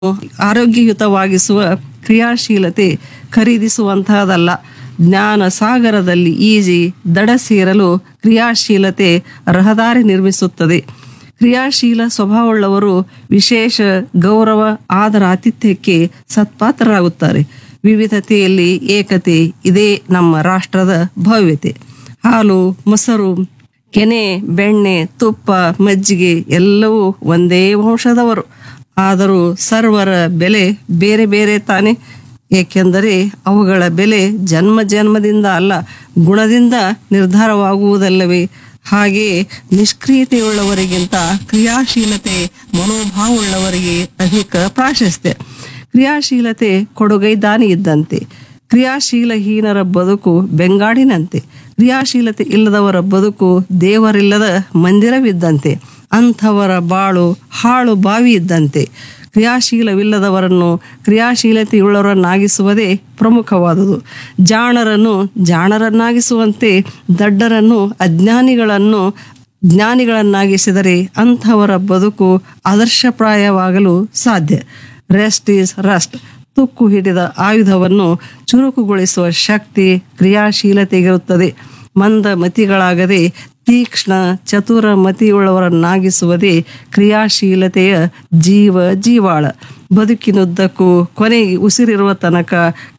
ಆರೋಗ್ಯಯುತವಾಗಿಸುವ ಕ್ರಿಯಾಶೀಲತೆ ಖರೀದಿಸುವಂತಹದಲ್ಲ ಜ್ಞಾನ ಸಾಗರದಲ್ಲಿ ಈಜಿ ದಡ ಸೇರಲು ಕ್ರಿಯಾಶೀಲತೆ ರಹದಾರಿ ನಿರ್ಮಿಸುತ್ತದೆ ಕ್ರಿಯಾಶೀಲ ಸ್ವಭಾವವುಳ್ಳವರು ವಿಶೇಷ ಗೌರವ ಆದರ ಆತಿಥ್ಯಕ್ಕೆ ಸತ್ಪಾತ್ರರಾಗುತ್ತಾರೆ ವಿವಿಧತೆಯಲ್ಲಿ ಏಕತೆ ಇದೇ ನಮ್ಮ ರಾಷ್ಟ್ರದ ಭವ್ಯತೆ ಹಾಲು ಮೊಸರು ಕೆನೆ ಬೆಣ್ಣೆ ತುಪ್ಪ ಮಜ್ಜಿಗೆ ಎಲ್ಲವೂ ಒಂದೇ ವಂಶದವರು ಆದರೂ ಸರ್ವರ ಬೆಲೆ ಬೇರೆ ಬೇರೆ ತಾನೆ ಏಕೆಂದರೆ ಅವುಗಳ ಬೆಲೆ ಜನ್ಮ ಜನ್ಮದಿಂದ ಅಲ್ಲ ಗುಣದಿಂದ ನಿರ್ಧಾರವಾಗುವುದಲ್ಲವೇ ಹಾಗೆಯೇ ನಿಷ್ಕ್ರಿಯತೆಯುಳ್ಳವರಿಗಿಂತ ಕ್ರಿಯಾಶೀಲತೆ ಮನೋಭಾವವುಳ್ಳವರಿಗೆ ಅಧಿಕ ಪ್ರಾಶಸ್ತ್ಯ ಕ್ರಿಯಾಶೀಲತೆ ಕೊಡುಗೈ ದಾನಿ ಇದ್ದಂತೆ ಕ್ರಿಯಾಶೀಲಹೀನರ ಬದುಕು ಬೆಂಗಾಡಿನಂತೆ ಕ್ರಿಯಾಶೀಲತೆ ಇಲ್ಲದವರ ಬದುಕು ದೇವರಿಲ್ಲದ ಮಂದಿರವಿದ್ದಂತೆ ಅಂಥವರ ಬಾಳು ಹಾಳು ಬಾವಿ ಇದ್ದಂತೆ ಕ್ರಿಯಾಶೀಲವಿಲ್ಲದವರನ್ನು ಕ್ರಿಯಾಶೀಲತೆಯುಳ್ಳವರನ್ನಾಗಿಸುವುದೇ ಪ್ರಮುಖವಾದುದು ಜಾಣರನ್ನು ಜಾಣರನ್ನಾಗಿಸುವಂತೆ ದಡ್ಡರನ್ನು ಅಜ್ಞಾನಿಗಳನ್ನು ಜ್ಞಾನಿಗಳನ್ನಾಗಿಸಿದರೆ ಅಂಥವರ ಬದುಕು ಆದರ್ಶಪ್ರಾಯವಾಗಲು ಸಾಧ್ಯ ರೆಸ್ಟ್ ಈಸ್ ರಸ್ಟ್ ತುಕ್ಕು ಹಿಡಿದ ಆಯುಧವನ್ನು ಚುರುಕುಗೊಳಿಸುವ ಶಕ್ತಿ ಕ್ರಿಯಾಶೀಲತೆಗಿರುತ್ತದೆ ಮಂದ ಮತಿಗಳಾಗದೆ ತೀಕ್ಷ್ಣ ಚತುರ ಮತಿಯುಳ್ಳವರನ್ನಾಗಿಸುವುದೇ ಕ್ರಿಯಾಶೀಲತೆಯ ಜೀವ ಜೀವಾಳ ಬದುಕಿನುದ್ದಕ್ಕೂ ಕೊನೆಗೆ ಉಸಿರಿರುವ ತನಕ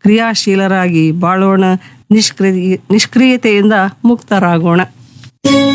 ಕ್ರಿಯಾಶೀಲರಾಗಿ ಬಾಳೋಣ ನಿಷ್ಕ್ರಿಯ ನಿಷ್ಕ್ರಿಯತೆಯಿಂದ ಮುಕ್ತರಾಗೋಣ